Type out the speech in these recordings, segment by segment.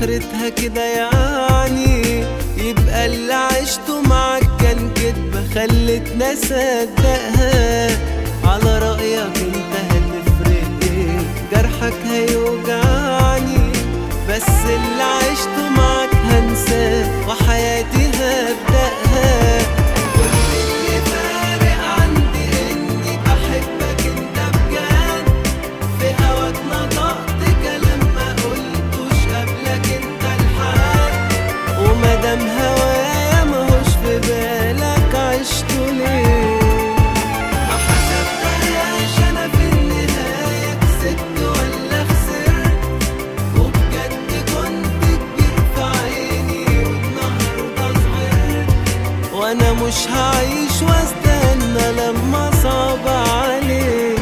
اخرتها كده يعني يبقى اللي عشته معاك كان كدبة خلتنا اصدقها على رأيك انت هتفرق ايه جرحك هيوجعني بس اللي عشته معاك هنساه وحياتي هبدأها كل اللي فارق عندي اني بحبك انت بجد في هواك نطقت كلام ما قلتوش قبلك انت الحق ومادام هوايا ماهوش في بالك عشته ليه ما حسبتهاش انا في النهاية كسبت ولا خسرت وبجد كنت كبير في عيني والنهاردة صغرت وانا مش هعيش واستنى لما صعب عليك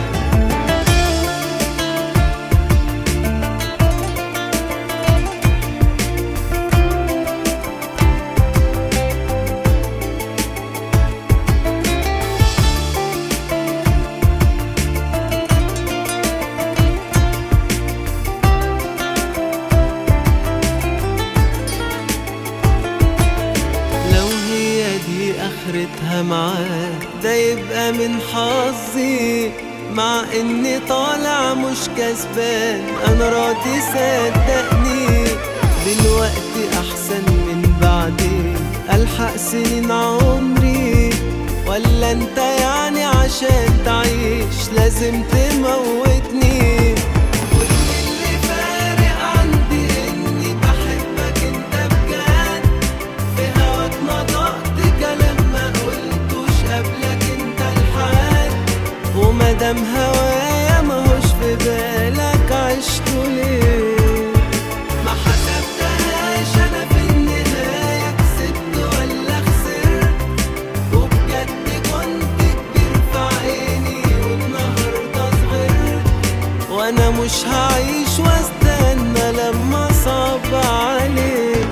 لو هي دي اخرتها معاك ده يبقى من حظي مع اني طالع مش كسبان انا راضي صدقني دلوقتي احسن من بعدين الحق سنين عمري ولا انت يعني عشان تعيش لازم تموتني كل اللي فارق عندي اني بحبك انت بجد في هواك نطقت كلام ما قلتوش قبلك انت الحد ومادام هوايا ماهوش في بالك عشته ليه ما حسبتهاش انا في النهاية كسبت ولا خسرت وبجد كنت كبير في عيني والنهاردة صغرت وانا مش هعيش واستنى لما صعب عليك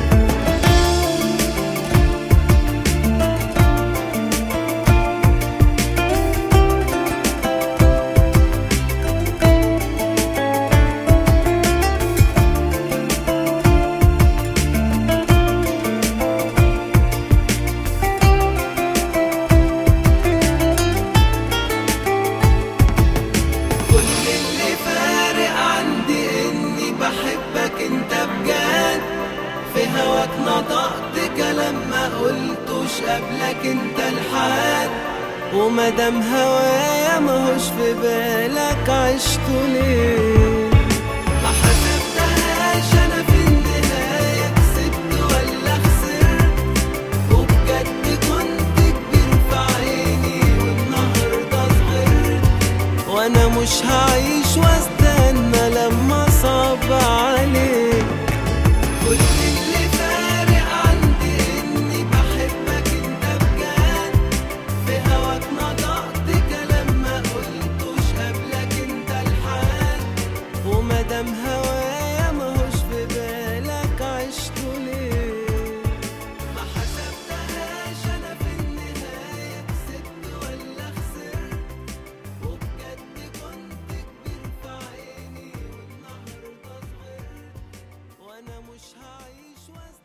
كل اللي فارق عندي اني بحبك انت بجد في هواك نطقت كلام ما قلتوش قبلك انت الحد ومادام هوايا ماهوش في بالك عشته ليه ما حسبتهاش انا في النهاية كسبت ولا خسرت وبجد كنت كبير في عيني والنهاردة صغرت وانا مش هعيش واستنى لما صعب عليك كل اللي فارق عندي اني بحبك انت بجد في هواك نطقت كلام ما قلتوش قبلك انت الحد ومادام هوايا ماهوش في بالك عشته ليه ما حسبتهاش انا في النهاية كسبت ولا خسرت وبجد كنت كبير في عيني والنهاردة صغرت وانا مش هعيش واستنى